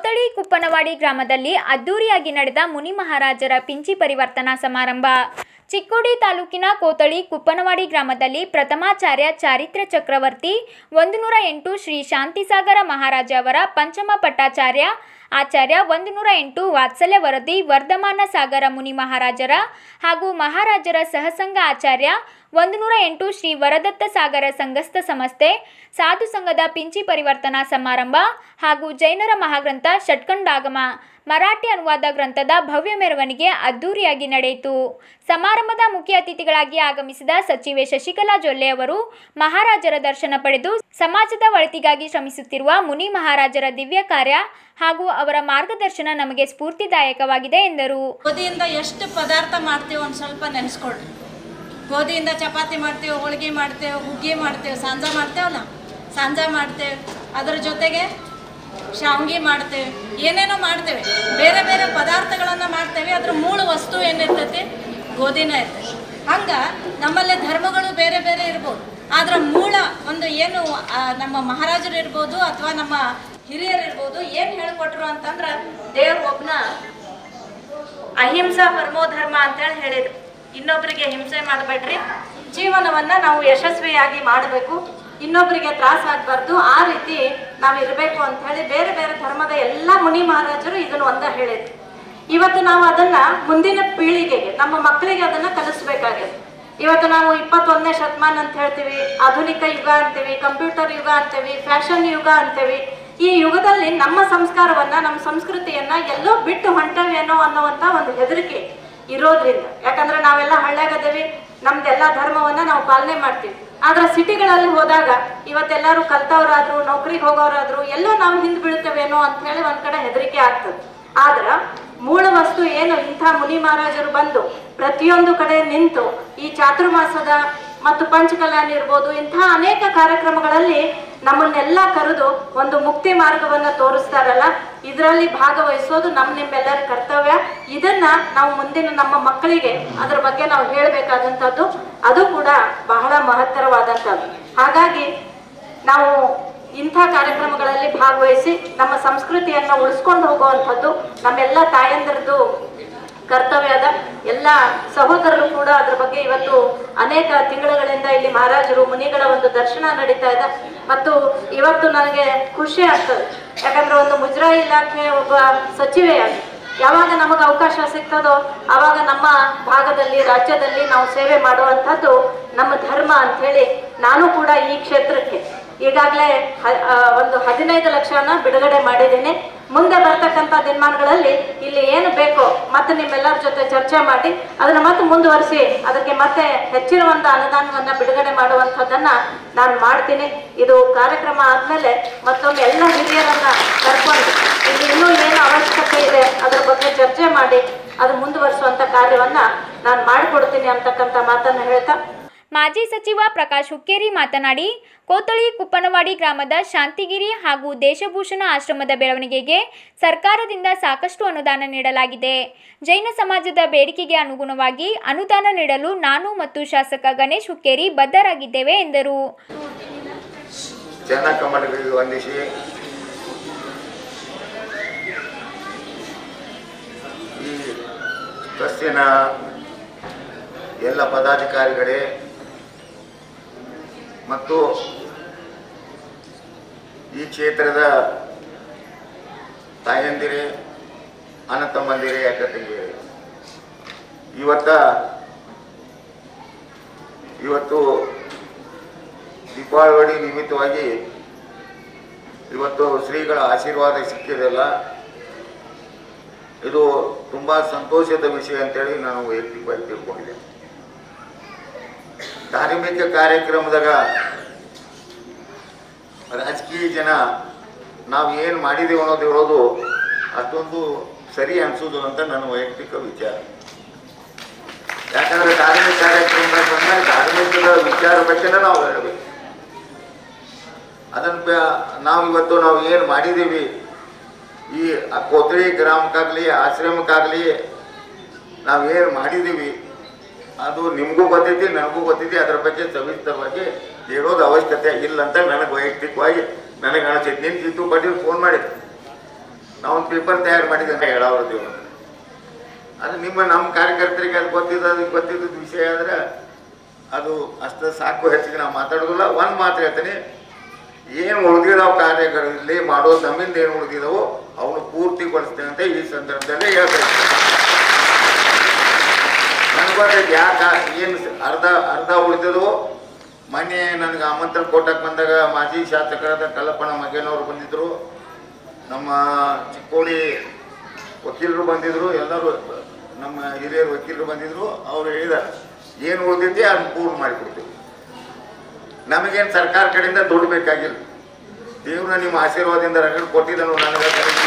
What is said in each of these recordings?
ಕೋತಳಿ ಕುಪ್ಪನವಾಡಿ ಗ್ರಾಮದಲ್ಲಿ ಅದ್ದೂರಿಯಾಗಿ ನಡೆದ ಮುನಿ ಮಹಾರಾಜರ ಪಿಂಚಿ ಪರಿವರ್ತನಾ ಸಮಾರಂಭ ಚಿಕ್ಕೋಡಿ ತಾಲೂಕಿನ ಕೋತಳಿ ಕುಪ್ಪನವಾಡಿ ಗ್ರಾಮದಲ್ಲಿ ಪ್ರಥಮಾಚಾರ್ಯ ಚಾರಿತ್ರ್ಯ ಚಕ್ರವರ್ತಿ ಒಂದು ನೂರ ಎಂಟು ಶ್ರೀ ಶಾಂತಿಸಾಗರ ಮಹಾರಾಜ ಅವರ ಪಂಚಮ ಪಟ್ಟಾಚಾರ್ಯ ಆಚಾರ್ಯ ಒಂದು ನೂರ ಎಂಟು ವಾತ್ಸಲ್ಯ ವರದಿ ವರ್ಧಮಾನ ಸಾಗರ ಮುನಿ ಮಹಾರಾಜರ ಹಾಗೂ ಮಹಾರಾಜರ ಸಹಸಂಗ ಆಚಾರ್ಯ ಒಂದು ನೂರ ಎಂಟು ಶ್ರೀ ವರದತ್ತ ಸಾಗರ ಸಂಘಸ್ಥ ಸಂಸ್ಥೆ ಸಾಧು ಸಂಘದ ಪಿಂಚಿ ಪರಿವರ್ತನಾ ಸಮಾರಂಭ ಹಾಗೂ ಜೈನರ ಮಹಾಗ್ರಂಥ ಷಟ್ಕಂಡಾಗಮ ಮರಾಠಿ ಅನುವಾದ ಗ್ರಂಥದ ಭವ್ಯ ಮೆರವಣಿಗೆ ಅದ್ದೂರಿಯಾಗಿ ನಡೆಯಿತು ಸಮಾರಂಭದ ಮುಖ್ಯ ಅತಿಥಿಗಳಾಗಿ ಆಗಮಿಸಿದ ಸಚಿವೆ ಶಶಿಕಲಾ ಜೊಲ್ಲೆ ಅವರು ಮಹಾರಾಜರ ದರ್ಶನ ಪಡೆದು ಸಮಾಜದ ಒಳಿತಿಗಾಗಿ ಶ್ರಮಿಸುತ್ತಿರುವ ಮುನಿ ಮಹಾರಾಜರ ದಿವ್ಯ ಕಾರ್ಯ ಹಾಗೂ ಅವರ ಮಾರ್ಗದರ್ಶನ ನಮಗೆ ಸ್ಫೂರ್ತಿದಾಯಕವಾಗಿದೆ ಎಂದರು ಗೋಧಿಯಿಂದ ಎಷ್ಟು ಪದಾರ್ಥ ಮಾಡ್ತೀವಿ ಒಂದು ಸ್ವಲ್ಪ ನೆನೆಸ್ಕೊಳ್ರಿ ಗೋಧಿಯಿಂದ ಚಪಾತಿ ಮಾಡ್ತೇವೆ ಹೋಳಿಗೆ ಮಾಡ್ತೇವೆ ಹುಗ್ಗಿ ಮಾಡ್ತೇವೆ ಸಾಂಜ ಮಾಡ್ತೇವಲ್ಲ ಸಾಂಜ ಮಾಡ್ತೇವೆ ಅದ್ರ ಜೊತೆಗೆ ಶಾವ್ಗಿ ಮಾಡ್ತೇವೆ ಏನೇನೋ ಮಾಡ್ತೇವೆ ಬೇರೆ ಬೇರೆ ಪದಾರ್ಥಗಳನ್ನು ಮಾಡ್ತೇವೆ ಅದ್ರ ಮೂಲ ವಸ್ತು ಏನಿರ್ತೈತಿ ಗೋಧಿನ ಇರ್ತೈತಿ ಹಂಗೆ ನಮ್ಮಲ್ಲಿ ಧರ್ಮಗಳು ಬೇರೆ ಬೇರೆ ಇರ್ಬೋದು ಆದ್ರೆ ಮೂಲ ಒಂದು ಏನು ಆ, ನಮ್ಮ ಮಹಾರಾಜರು ಇರ್ಬೋದು ಅಥವಾ ನಮ್ಮ ಹಿರಿಯರು ಇರ್ಬೋದು ಏನು ಹೇಳ್ಕೊಟ್ರು ಅಂತಂದ್ರೆ ದೇವ್ರ ಒಬ್ಬನ ಅಹಿಂಸಾ ಪರಮೋ ಧರ್ಮ ಅಂತೇಳಿ ಹೇಳಿದ್ರು ಇನ್ನೊಬ್ಬರಿಗೆ ಹಿಂಸೆ ಮಾಡಬೇಡ್ರಿ ಜೀವನವನ್ನ ನಾವು ಯಶಸ್ವಿಯಾಗಿ ಮಾಡಬೇಕು ಇನ್ನೊಬ್ಬರಿಗೆ ತ್ರಾಸ ಆಗಬಾರ್ದು ಆ ರೀತಿ ನಾವು ಇರಬೇಕು ಅಂತ ಹೇಳಿ ಬೇರೆ ಬೇರೆ ಧರ್ಮದ ಎಲ್ಲ ಮುನಿ ಮಹಾರಾಜರು ಇದನ್ನು ಒಂದ ಹೇಳಿದ್ರು ಇವತ್ತು ನಾವು ಅದನ್ನ ಮುಂದಿನ ಪೀಳಿಗೆಗೆ ನಮ್ಮ ಮಕ್ಕಳಿಗೆ ಅದನ್ನ ಕಲಿಸ್ಬೇಕಾಗಿದೆ ಇವತ್ತು ನಾವು ಇಪ್ಪತ್ತೊಂದನೇ ಶತಮಾನ ಅಂತ ಹೇಳ್ತೀವಿ ಆಧುನಿಕ ಯುಗ ಅಂತೀವಿ ಕಂಪ್ಯೂಟರ್ ಯುಗ ಅಂತೀವಿ ಫ್ಯಾಷನ್ ಯುಗ ಅಂತೀವಿ ಈ ಯುಗದಲ್ಲಿ ನಮ್ಮ ಸಂಸ್ಕಾರವನ್ನ ನಮ್ಮ ಸಂಸ್ಕೃತಿಯನ್ನ ಎಲ್ಲೋ ಬಿಟ್ಟು ಹೊಂಟವೇನೋ ಅನ್ನುವಂತ ಒಂದು ಹೆದರಿಕೆ ಇರೋದ್ರಿಂದ ಯಾಕಂದ್ರೆ ನಾವೆಲ್ಲ ಹಳ್ಳ್ಯಾಗದೇವಿ ನಮ್ದೆಲ್ಲ ಧರ್ಮವನ್ನ ನಾವು ಪಾಲನೆ ಮಾಡ್ತೀವಿ ಆದ್ರೆ ಸಿಟಿಗಳಲ್ಲಿ ಹೋದಾಗ ಇವತ್ತೆಲ್ಲರೂ ಕಲ್ತವ್ರಾದ್ರು ನೌಕರಿಗೆ ಹೋಗೋರಾದ್ರು ಎಲ್ಲೋ ನಾವು ಹಿಂದ್ ಬೀಳ್ತೇವೇನೋ ಅಂತ ಹೇಳಿ ಒಂದ್ ಕಡೆ ಹೆದರಿಕೆ ಆಗ್ತದೆ ಆದ್ರ ಮೂಲ ವಸ್ತು ಏನು ಇಂಥ ಮುನಿ ಮಹಾರಾಜರು ಬಂದು ಪ್ರತಿಯೊಂದು ಕಡೆ ನಿಂತು ಈ ಚಾತುರ್ಮಾಸದ ಮತ್ತು ಪಂಚಕಲ್ಯಾಣ ಇರ್ಬೋದು ಇಂಥ ಅನೇಕ ಕಾರ್ಯಕ್ರಮಗಳಲ್ಲಿ ನಮ್ಮನ್ನೆಲ್ಲ ಕರೆದು ಒಂದು ಮುಕ್ತಿ ಮಾರ್ಗವನ್ನ ತೋರಿಸ್ತಾರಲ್ಲ ಇದರಲ್ಲಿ ಭಾಗವಹಿಸೋದು ನಮ್ಮ ನಿಮ್ಮೆಲ್ಲರ ಕರ್ತವ್ಯ ಇದನ್ನ ನಾವು ಮುಂದಿನ ನಮ್ಮ ಮಕ್ಕಳಿಗೆ ಅದ್ರ ಬಗ್ಗೆ ನಾವು ಹೇಳಬೇಕಾದಂಥದ್ದು ಅದು ಕೂಡ ಬಹಳ ಮಹತ್ತರವಾದಂಥದ್ದು ಹಾಗಾಗಿ ನಾವು ಇಂಥ ಕಾರ್ಯಕ್ರಮಗಳಲ್ಲಿ ಭಾಗವಹಿಸಿ ನಮ್ಮ ಸಂಸ್ಕೃತಿಯನ್ನ ಉಳಿಸ್ಕೊಂಡು ಹೋಗುವಂಥದ್ದು ನಮ್ಮೆಲ್ಲ ತಾಯಂದಿರದು ಕರ್ತವ್ಯ ಅದ ಎಲ್ಲ ಸಹೋದರರು ಕೂಡ ಅದ್ರ ಬಗ್ಗೆ ಇವತ್ತು ಅನೇಕ ತಿಂಗಳುಗಳಿಂದ ಇಲ್ಲಿ ಮಹಾರಾಜರು ಮುನಿಗಳ ಒಂದು ದರ್ಶನ ನಡೀತಾ ಇದೆ ಮತ್ತು ಇವತ್ತು ನನಗೆ ಖುಷಿ ಆಗ್ತದೆ ಯಾಕಂದ್ರೆ ಒಂದು ಮುಜರಾಯಿ ಇಲಾಖೆ ಒಬ್ಬ ಸಚಿವೆಯಾಗಿ ಯಾವಾಗ ನಮಗೆ ಅವಕಾಶ ಸಿಗ್ತದೋ ಆವಾಗ ನಮ್ಮ ಭಾಗದಲ್ಲಿ ರಾಜ್ಯದಲ್ಲಿ ನಾವು ಸೇವೆ ಮಾಡುವಂಥದ್ದು ನಮ್ಮ ಧರ್ಮ ಅಂತ ಹೇಳಿ ನಾನು ಕೂಡ ಈ ಕ್ಷೇತ್ರಕ್ಕೆ ಈಗಾಗಲೇ ಒಂದು ಹದಿನೈದು ಲಕ್ಷನ ಬಿಡುಗಡೆ ಮಾಡಿದ್ದೀನಿ ಮುಂದೆ ಬರ್ತಕ್ಕಂಥ ದಿನಮಾನಗಳಲ್ಲಿ ಇಲ್ಲಿ ಏನು ಬೇಕೋ ಮತ್ತೆ ನಿಮ್ಮೆಲ್ಲರ ಜೊತೆ ಚರ್ಚೆ ಮಾಡಿ ಅದನ್ನ ಮತ್ತೆ ಮುಂದುವರಿಸಿ ಅದಕ್ಕೆ ಮತ್ತೆ ಹೆಚ್ಚಿನ ಒಂದು ಅನುದಾನವನ್ನ ಬಿಡುಗಡೆ ಮಾಡುವಂಥದ್ದನ್ನ ನಾನು ಮಾಡ್ತೀನಿ ಇದು ಕಾರ್ಯಕ್ರಮ ಆದ್ಮೇಲೆ ಮತ್ತೊಮ್ಮೆ ಎಲ್ಲ ಹಿರಿಯರನ್ನ ಕರ್ಕೊಂಡು ಇಲ್ಲಿ ಇನ್ನೂ ಏನು ಅವಶ್ಯಕತೆ ಇದೆ ಅದರ ಬಗ್ಗೆ ಚರ್ಚೆ ಮಾಡಿ ಅದು ಮುಂದುವರಿಸುವಂತ ಕಾರ್ಯವನ್ನ ನಾನು ಮಾಡಿಕೊಡ್ತೀನಿ ಅಂತಕ್ಕಂಥ ಮಾತನ್ನ ಹೇಳ್ತಾ ಮಾಜಿ ಸಚಿವ ಪ್ರಕಾಶ್ ಹುಕ್ಕೇರಿ ಮಾತನಾಡಿ ಕೋತಳಿ ಕುಪ್ಪನವಾಡಿ ಗ್ರಾಮದ ಶಾಂತಿಗಿರಿ ಹಾಗೂ ದೇಶಭೂಷಣ ಆಶ್ರಮದ ಬೆಳವಣಿಗೆಗೆ ಸರ್ಕಾರದಿಂದ ಸಾಕಷ್ಟು ಅನುದಾನ ನೀಡಲಾಗಿದೆ ಜೈನ ಸಮಾಜದ ಬೇಡಿಕೆಗೆ ಅನುಗುಣವಾಗಿ ಅನುದಾನ ನೀಡಲು ನಾನು ಮತ್ತು ಶಾಸಕ ಗಣೇಶ್ ಹುಕ್ಕೇರಿ ಬದ್ಧರಾಗಿದ್ದೇವೆ ಎಂದರು ಜನ ಕಮಲಗಳಿಗೆ ವಂದಿಸಿ ಈ ಟ್ರಸ್ಟಿನ ಎಲ್ಲ ಪದಾಧಿಕಾರಿಗಳೇ ಮತ್ತು ಈ ಕ್ಷೇತ್ರದ ತಾಯಂದಿರೇ ಅಣ್ಣ ತಮ್ಮಂದಿರೇ ಅಕ್ಕ ತಂಗಿಯರೇ ಇವತ್ತ ಇವತ್ತು ದೀಪಾವಳಿ ನಿಮಿತ್ತವಾಗಿ ಇವತ್ತು ಶ್ರೀಗಳ ಆಶೀರ್ವಾದ ಸಿಕ್ಕಿದೆಲ್ಲ ಇದು ತುಂಬ ಸಂತೋಷದ ವಿಷಯ ಅಂತೇಳಿ ನಾನು ವೈಯಕ್ತಿಕವಾಗಿ ತಿಳ್ಕೊಂಡಿದ್ದೆ ಧಾರ್ಮಿಕ ಕಾರ್ಯಕ್ರಮದಾಗ ರಾಜಕೀಯ ಜನ ನಾವು ಏನು ಮಾಡಿದೀವಿ ಅನ್ನೋದು ಹೇಳೋದು ಅಷ್ಟೊಂದು ಸರಿ ಅನ್ಸೋದಿಲ್ಲ ಅಂತ ನನ್ನ ವೈಯಕ್ತಿಕ ವಿಚಾರ ಯಾಕಂದ್ರೆ ಧಾರ್ಮಿಕ ಕಾರ್ಯಕ್ರಮದಾಗ ಬಂದಾಗ ಧಾರ್ಮಿಕದ ವಿಚಾರ ಬಗ್ಗೆ ನಾವು ಹೇಳಬೇಕು ಅದನ್ನ ಬ- ನಾವು ಇವತ್ತು ನಾವು ಏನು ಮಾಡಿದ್ದೀವಿ ಈ ಆ ಕೋತಳಿ ಗ್ರಾಮಕ್ಕಾಗಲಿ ಆಶ್ರಮಕ್ಕಾಗಲಿ ನಾವು ಏನು ಮಾಡಿದ್ದೀವಿ ಅದು ನಿಮಗೂ ಗೊತ್ತೈತಿ ನನಗೂ ಗೊತ್ತೈತಿ ಅದರ ಬಗ್ಗೆ ಸವಿಸ್ತರವಾಗಿ ಹೇಳೋದು ಅವಶ್ಯಕತೆ ಇಲ್ಲ ಅಂತ ನನಗೆ ವೈಯಕ್ತಿಕವಾಗಿ ನನಗೆ ಅನಿಸೈತಿ ನಿನ್ನ ಜಿದ್ದು ಪಾಟೀಲ್ ಫೋನ್ ಮಾಡಿದ್ರು ನಾವೊಂದು ಪೇಪರ್ ತಯಾರು ಮಾಡಿದ್ದೇವೆ ಹೇಳಾವ್ರ ದೇವರು ಅದು ನಿಮ್ಮ ನಮ್ಮ ಕಾರ್ಯಕರ್ತರಿಗೆ ಅದು ಗೊತ್ತಿದ್ದು ಅದಕ್ಕೆ ಗೊತ್ತಿದ್ದದ ವಿಷಯ ಆದ್ರೆ ಅದು ಅಷ್ಟು ಸಾಕು ಹೆಚ್ಚಿಗೆ ನಾವು ಮಾತಾಡೋದಿಲ್ಲ ಒಂದು ಮಾತು ಹೇಳ್ತೀನಿ ಏನು ಉಳಿದಿದಾವ ಕಾರ್ಯಗಳಲ್ಲಿ ಮಾಡೋದು ನಮ್ಮಿಂದ ಏನು ಉಳಿದಿದಾವೋ ಅವನು ಪೂರ್ತಿಗೊಳಿಸ್ತೇನೆ ಅಂತ ಈ ಸಂದರ್ಭದಲ್ಲಿ ಹೇಳ್ಬೇಕು ನನಗೆ ಗೊತ್ತೈತಿ ಯಾಕೆ ಏನು ಅರ್ಧ ಅರ್ಧ ಉಳಿದದೋ ಮೊನ್ನೆ ನನಗೆ ಆಮಂತ್ರಣ ಕೊಟ್ಟಕ್ಕೆ ಬಂದಾಗ ಮಾಜಿ ಶಾಸಕರಾದ ಕಲ್ಲಪ್ಪನ ಮಗೇನವರು ಬಂದಿದ್ದರು ನಮ್ಮ ಚಿಕ್ಕೋಡಿ ವಕೀಲರು ಬಂದಿದ್ರು ಎಲ್ಲರೂ ನಮ್ಮ ಹಿರಿಯರು ವಕೀಲರು ಬಂದಿದ್ರು ಅವ್ರು ಹೇಳಿದಾರೆ ಏನು ಉಳಿದೈತಿ ಅದನ್ನ ಪೂರ್ಣ ಮಾಡಿಕೊಡ್ತೀವಿ ನಮಗೇನು ಸರ್ಕಾರ ಕಡೆಯಿಂದ ದುಡ್ಡು ಬೇಕಾಗಿಲ್ಲ ದೇವ್ರ ನಿಮ್ಮ ಆಶೀರ್ವಾದದಿಂದ ರಗಡ್ ಕೊಟ್ಟಿದ್ದನು ನನಗೆ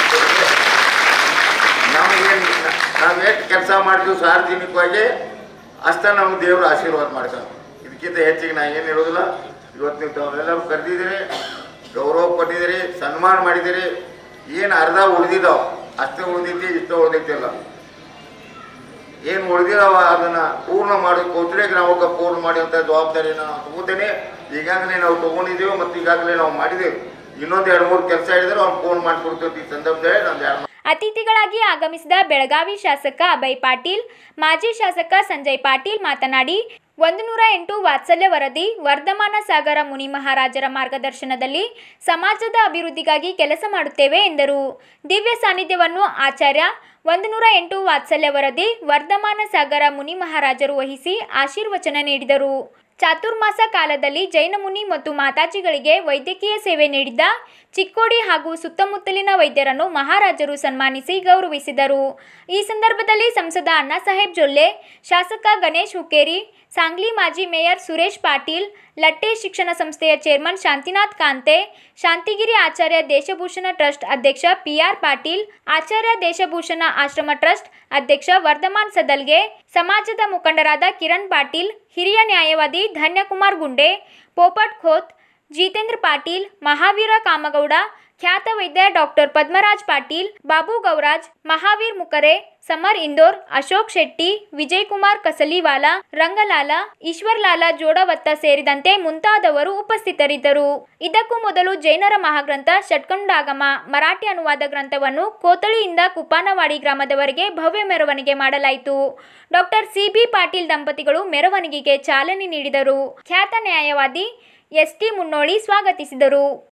ನಮಗೇನು ನಾವು ಎಷ್ಟು ಕೆಲಸ ಮಾಡ್ತೀವಿ ಸಾರ್ವಜನಿಕವಾಗಿ ಅಷ್ಟ ನಮ್ಗೆ ದೇವ್ರ ಆಶೀರ್ವಾದ ಮಾಡ್ತಾನೆ ಇದಕ್ಕಿಂತ ಹೆಚ್ಚಿಗೆ ನಾ ಏನು ಹೇಳೋದಿಲ್ಲ ಇವತ್ತು ನೀವು ತಾವೆಲ್ಲರೂ ಕರೆದಿದ್ದೀರಿ ಗೌರವ ಕೊಟ್ಟಿದ್ದೀರಿ ಸನ್ಮಾನ ಮಾಡಿದ್ದೀರಿ ಏನು ಅರ್ಧ ಉಳಿದಿದ್ದಾವ ಅಷ್ಟೇ ಉಳಿದೈತಿ ಇಷ್ಟ ಉಳಿದೈತಿ ಅಲ್ಲ ಏನು ಉಳಿದಿದಾವ ಅದನ್ನ ಪೂರ್ಣ ಮಾಡಿ ಕೋತ್ರೆ ಗ್ರಾಮಕ್ಕೆ ಪೂರ್ಣ ಮಾಡುವಂಥ ಜವಾಬ್ದಾರಿನ ನಾವು ತಗೋತೇನೆ ಈಗಾಗಲೇ ನಾವು ತಗೊಂಡಿದ್ದೀವಿ ಮತ್ತು ಈಗಾಗಲೇ ನಾವು ಮಾಡಿದ್ದೇವೆ ಇನ್ನೊಂದು ಎರಡು ಮೂರು ಕೆಲಸ ಹೇಳಿದ್ರೆ ಅವ್ನು ಫೋನ್ ಮಾಡಿಕೊಡ್ತೀವಿ ಈ ಸಂದರ್ಭದಲ್ಲಿ ನಾನು ಎರಡು ಅತಿಥಿಗಳಾಗಿ ಆಗಮಿಸಿದ ಬೆಳಗಾವಿ ಶಾಸಕ ಅಭಯ್ ಪಾಟೀಲ್ ಮಾಜಿ ಶಾಸಕ ಸಂಜಯ್ ಪಾಟೀಲ್ ಮಾತನಾಡಿ ಒಂದು ನೂರ ಎಂಟು ವಾತ್ಸಲ್ಯ ವರದಿ ವರ್ಧಮಾನ ಸಾಗರ ಮುನಿ ಮಹಾರಾಜರ ಮಾರ್ಗದರ್ಶನದಲ್ಲಿ ಸಮಾಜದ ಅಭಿವೃದ್ಧಿಗಾಗಿ ಕೆಲಸ ಮಾಡುತ್ತೇವೆ ಎಂದರು ದಿವ್ಯ ಸಾನ್ನಿಧ್ಯವನ್ನು ಆಚಾರ್ಯ ಒಂದು ನೂರ ಎಂಟು ವಾತ್ಸಲ್ಯ ವರದಿ ವರ್ಧಮಾನ ಸಾಗರ ಮುನಿ ಮಹಾರಾಜರು ವಹಿಸಿ ಆಶೀರ್ವಚನ ನೀಡಿದರು ಚಾತುರ್ಮಾಸ ಕಾಲದಲ್ಲಿ ಜೈನ ಮುನಿ ಮತ್ತು ಮಾತಾಜಿಗಳಿಗೆ ವೈದ್ಯಕೀಯ ಸೇವೆ ನೀಡಿದ್ದ ಚಿಕ್ಕೋಡಿ ಹಾಗೂ ಸುತ್ತಮುತ್ತಲಿನ ವೈದ್ಯರನ್ನು ಮಹಾರಾಜರು ಸನ್ಮಾನಿಸಿ ಗೌರವಿಸಿದರು ಈ ಸಂದರ್ಭದಲ್ಲಿ ಸಂಸದ ಅಣ್ಣಾಸಾಹೇಬ್ ಜೊಲ್ಲೆ ಶಾಸಕ ಗಣೇಶ್ ಹುಕ್ಕೇರಿ ಸಾಂಗ್ಲಿ ಮಾಜಿ ಮೇಯರ್ ಸುರೇಶ್ ಪಾಟೀಲ್ ಲಟ್ಟೆ ಶಿಕ್ಷಣ ಸಂಸ್ಥೆಯ ಚೇರ್ಮನ್ ಶಾಂತಿನಾಥ್ ಕಾಂತೆ ಶಾಂತಿಗಿರಿ ಆಚಾರ್ಯ ದೇಶಭೂಷಣ ಟ್ರಸ್ಟ್ ಅಧ್ಯಕ್ಷ ಪಿಆರ್ ಪಾಟೀಲ್ ಆಚಾರ್ಯ ದೇಶಭೂಷಣ ಆಶ್ರಮ ಟ್ರಸ್ಟ್ ಅಧ್ಯಕ್ಷ ವರ್ಧಮಾನ್ ಸದಲ್ಗೆ ಸಮಾಜದ ಮುಖಂಡರಾದ ಕಿರಣ್ ಪಾಟೀಲ್ ಹಿರಿಯ ನ್ಯಾಯವಾದಿ ಧನ್ಯಕುಮಾರ್ ಗುಂಡೆ ಪೋಪಟ್ ಖೋತ್ ಜಿತೇಂದ್ರ ಪಾಟೀಲ್ ಮಹಾವೀರ ಕಾಮಗೌಡ ಖ್ಯಾತ ವೈದ್ಯ ಡಾಕ್ಟರ್ ಪದ್ಮರಾಜ್ ಪಾಟೀಲ್ ಬಾಬು ಗೌರಾಜ್ ಮಹಾವೀರ್ ಮುಕರೆ ಸಮರ್ ಇಂದೋರ್ ಅಶೋಕ್ ಶೆಟ್ಟಿ ವಿಜಯ್ ಕುಮಾರ್ ಕಸಲಿವಾಲಾ ರಂಗಲಾಲ ಈಶ್ವರ್ಲಾಲ ಜೋಡವತ್ತ ಸೇರಿದಂತೆ ಮುಂತಾದವರು ಉಪಸ್ಥಿತರಿದ್ದರು ಇದಕ್ಕೂ ಮೊದಲು ಜೈನರ ಮಹಾಗ್ರಂಥ ಷಟ್ಕಂಡಾಗಮ ಮರಾಠಿ ಅನುವಾದ ಗ್ರಂಥವನ್ನು ಕೋತಳಿಯಿಂದ ಕುಪ್ಪಾನವಾಡಿ ಗ್ರಾಮದವರೆಗೆ ಭವ್ಯ ಮೆರವಣಿಗೆ ಮಾಡಲಾಯಿತು ಡಾಕ್ಟರ್ ಸಿ ಬಿ ಪಾಟೀಲ್ ದಂಪತಿಗಳು ಮೆರವಣಿಗೆಗೆ ಚಾಲನೆ ನೀಡಿದರು ಖ್ಯಾತ ನ್ಯಾಯವಾದಿ ಎಸ್ ಟಿ ಮುನ್ನೋಳಿ ಸ್ವಾಗತಿಸಿದರು